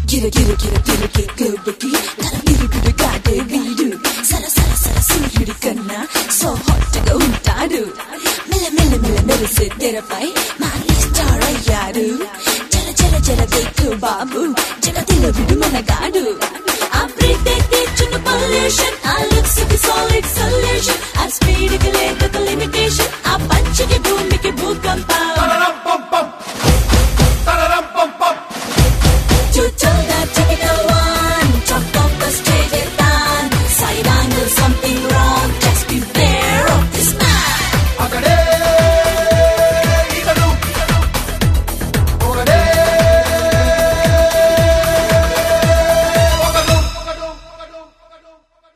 గిర గిర గిర తిరిగే గోబకి తన విరుగుడు కాడే వీడు సర సర సర సూర్యుడి కన్నా సో హాట్ గా ఉంటాడు మెల్ల మెల్ల మెల్ల మెరిసే తెరపై మారి స్టార్ అయ్యాడు జర జర జర దేకు బాబు జగతిలో విడు మనగాడు ఆ బ్రీత్ తెచ్చున్న పొల్యూషన్ ఆ లుక్స్ కి సాలిడ్ సొల్యూషన్ ఆ స్పీడ్ కి లేక లిమిటేషన్ ఆ పంచికి భూమికి భూకంపం Chuchunda, take it one. Top of the stage is done. Side angle, something wrong. Just beware of this man. అతడే ఇతడు ఒకడే ఒకడు ఒకడు ఒకడు ఒకడు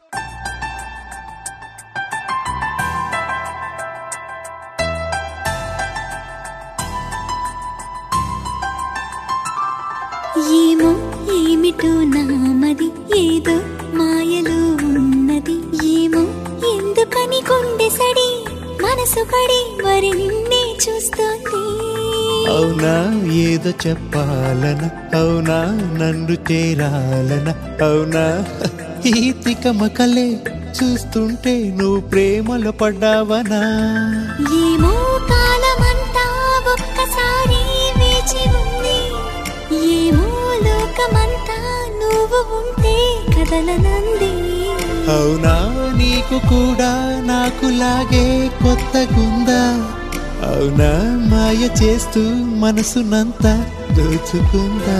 ఏమో ఏమిటో నామది ఏదో మాయలో ఉన్నది ఏమో ఎందుకని గుండె సడి మనసు పడి మరి నిన్నే చూస్తోంది అవునా ఏదో చెప్పాలన అవునా నన్ను చేరాలన అవునా ఈ తికమకలే చూస్తుంటే నువ్వు ప్రేమలో పడ్డావనా ఏమో కాలమంతా ఒక్కసారి వేచి ఉంది ఏమో లోకమంతా నువ్వు ఉంటే కదలనంది అవునా నీకు కూడా నాకు లాగే కొత్తగుందా అవునా మాయ చేస్తూ మనసునంతా దోచుకుందా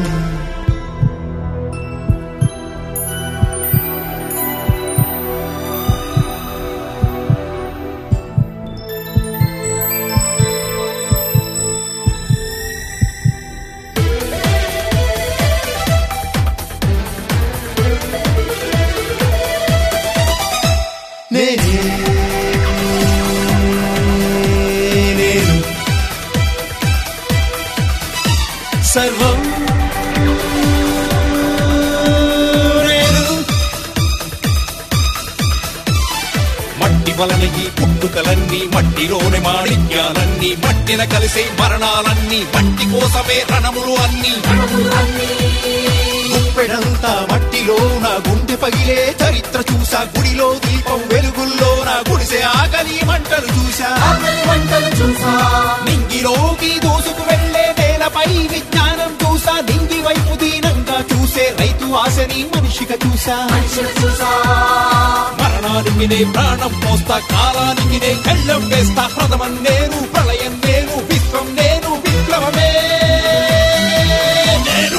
నేనే నేను సర్వం నేను మట్టి వలన ఈ పుట్టుకలన్నీ మట్టిలోని మాణిక్యాలన్నీ మట్టిన కలిసే మరణాలన్నీ మట్టి కోసమే రణములు అన్ని గుప్పెడంతా మట్టిలో నా గుండె పగిలే చరిత్ర చూసా గుడిలో దీపం వెలుగుల్లో నా గుడిసే ఆకలి మంటలు చూసా నింగిలోకి దూసుకు వెళ్లే నేలపై విజ్ఞానం చూసా నింగి వైపు దీనంగా చూసే రైతు ఆశని మనిషిగా చూసా మరణానికి నే ప్రాణం పోస్తా కాలానికి నే కళ్ళం వేస్తా ప్రథమం నేను ప్రళయం నేను విశ్వం నేను విప్లవమే నేను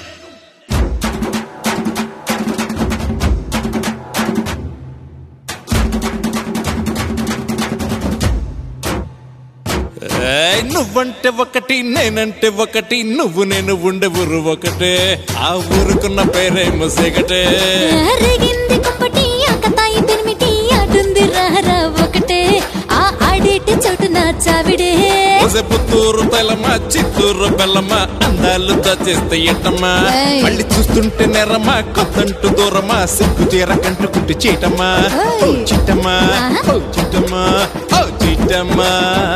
ఏయ్, నువ్వంటే ఒకటి నేనంటే ఒకటి నువ్వు నేను ఉండే ఊరు ఒకటే ఆ ఊరుకున్న పేరేమో సెగటే అరిగింది కుంపటి ఆకతాయి పెనిమిటి ఆడుంది రారా ఒకటే ఆ ఆడేటి చోటు నా చావిడే ఒసే పుత్తూరు తెలమా చిత్తూరు బెల్లమా అందాలు దాచేస్తే ఎట్టమ్మా ఏయ్. మళ్ళీ చూస్తుంటే నెరమా కొత్తంటూ దూరమా సిగ్గు చీర కంటుకుంటూ చీటమ్మా ఏయ్. ఓ చిట్టమ్మా ఆహా. ఓ చిట్టమ్మా ఓ చిట్టమ్మా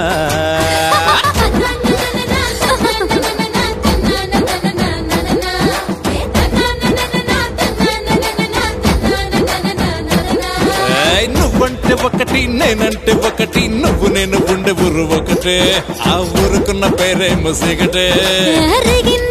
ఏయ్, నువ్వంటే ఒకటి నేనంటే ఒకటి నువ్వు నేను ఉండే ఊరు ఒకటే ఆ ఊరుకున్న పేరేమో సిగటే అరిగింది